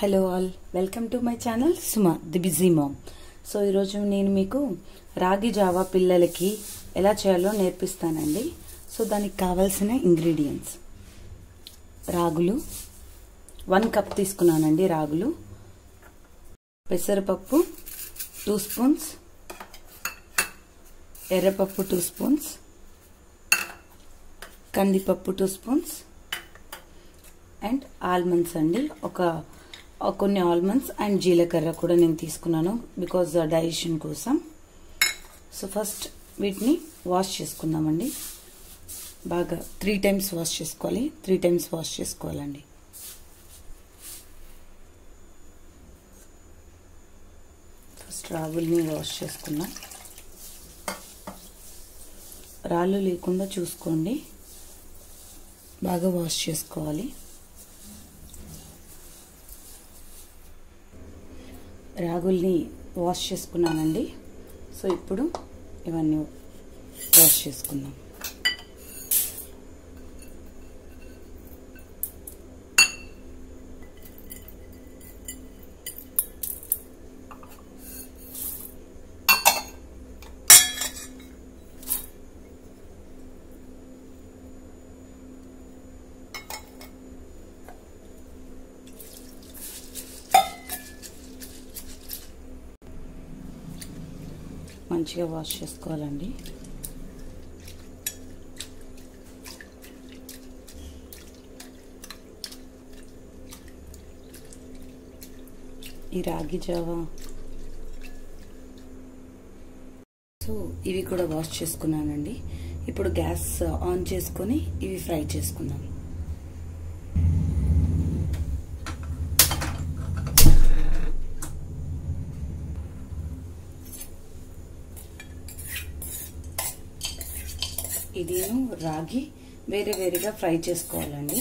hello all welcome to my channel Suma the busy mom so ఈరోజు నేను మీకు రాగి జావా పిల్లలకి ఎలా చేయాలో నేర్పిస్తానండి సో దానికి కావాల్సిన ఇంగ్రీడియంట్స్ రాగులు వన్ కప్ తీసుకున్నానండి రాగులు పెసరపప్పు టూ స్పూన్స్ ఎర్రపప్పు టూ స్పూన్స్ కందిపప్పు టూ స్పూన్స్ అండ్ ఆల్మండ్స్ అండి ఒక కొన్ని ఆల్మండ్స్ అండ్ జీలకర్ర కూడా నేను తీసుకున్నాను బికాజ్ డైజెషన్ కోసం సో ఫస్ట్ వీటిని వాష్ చేసుకుందామండి బాగా త్రీ టైమ్స్ వాష్ చేసుకోవాలి త్రీ టైమ్స్ వాష్ చేసుకోవాలండి ఫస్ట్ రాగుల్ని వాష్ చేసుకుందాం రాళ్ళు లేకుండా చూసుకోండి బాగా వాష్ చేసుకోవాలి రాగుల్ని వాష్ చేసుకున్నానండి సో ఇప్పుడు ఇవన్నీ వాష్ చేసుకుందాం మంచిగా వాష్ చేసుకోవాలండి ఈ రాగి జావా సో ఇవి కూడా వాష్ చేసుకున్నానండి ఇప్పుడు గ్యాస్ ఆన్ చేసుకొని ఇవి ఫ్రై చేసుకుందాం ఇదిను రాగి వేరే వేరేగా ఫ్రై చేసుకోవాలండి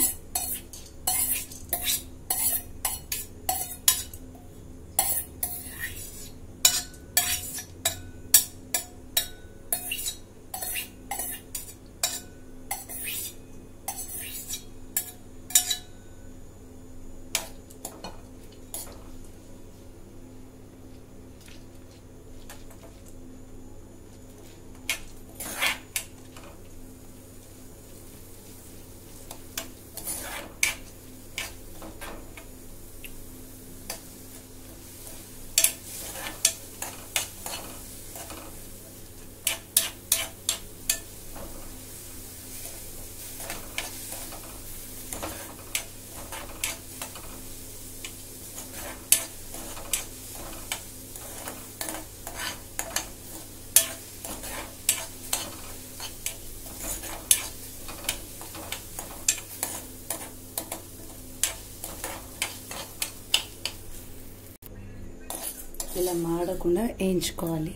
ఇలా మాడకుండా వేయించుకోవాలి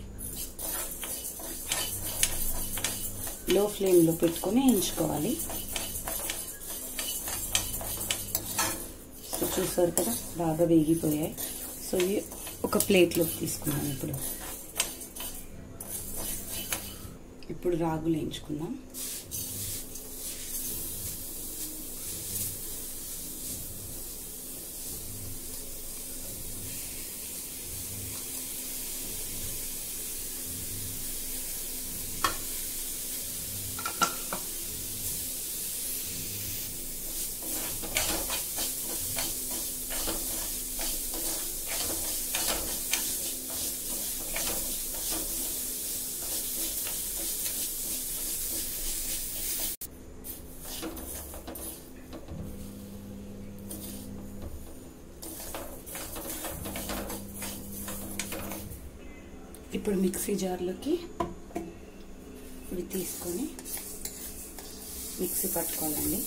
లో ఫ్లేమ్లో పెట్టుకొని వేయించుకోవాలి సో చూసారు కదా బాగా వేగిపోయాయి సో ఇవి ఒక ప్లేట్లోకి తీసుకున్నాను ఇప్పుడు ఇప్పుడు రాగులు వేయించుకుందాం ఇప్పుడు మిక్సీ జార్లోకి ఇవి తీసుకొని మిక్సీ పట్టుకోవాలండి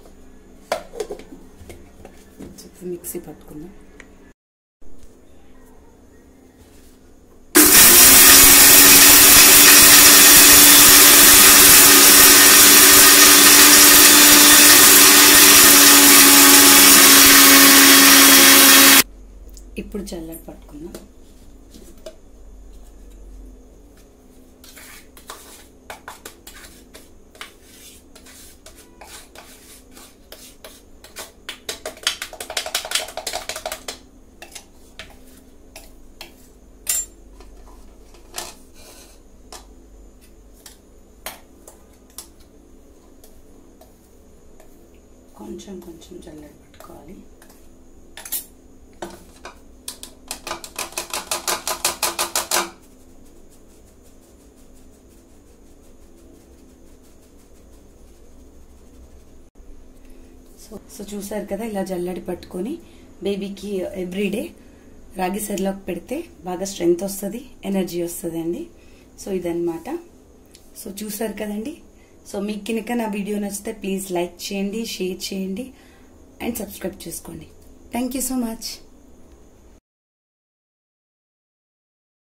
మిక్సీ పట్టుకుందాం ఇప్పుడు చల్లటి పట్టుకుందాం కొంచెం కొంచెం చల్లటి పట్టుకోవాలి సో సో చూసారు కదా ఇలా జల్లడి పట్టుకొని బేబీకి ఎవ్రీడే రాగి సెర్లోకి పెడితే బాగా స్ట్రెంగ్త్ వస్తుంది ఎనర్జీ వస్తుంది అండి సో ఇదన్నమాట సో చూసారు కదండి సో మీకు కనుక నా వీడియో నచ్చితే ప్లీజ్ లైక్ చేయండి షేర్ చేయండి అండ్ సబ్స్క్రైబ్ చేసుకోండి థ్యాంక్ యూ సో మచ్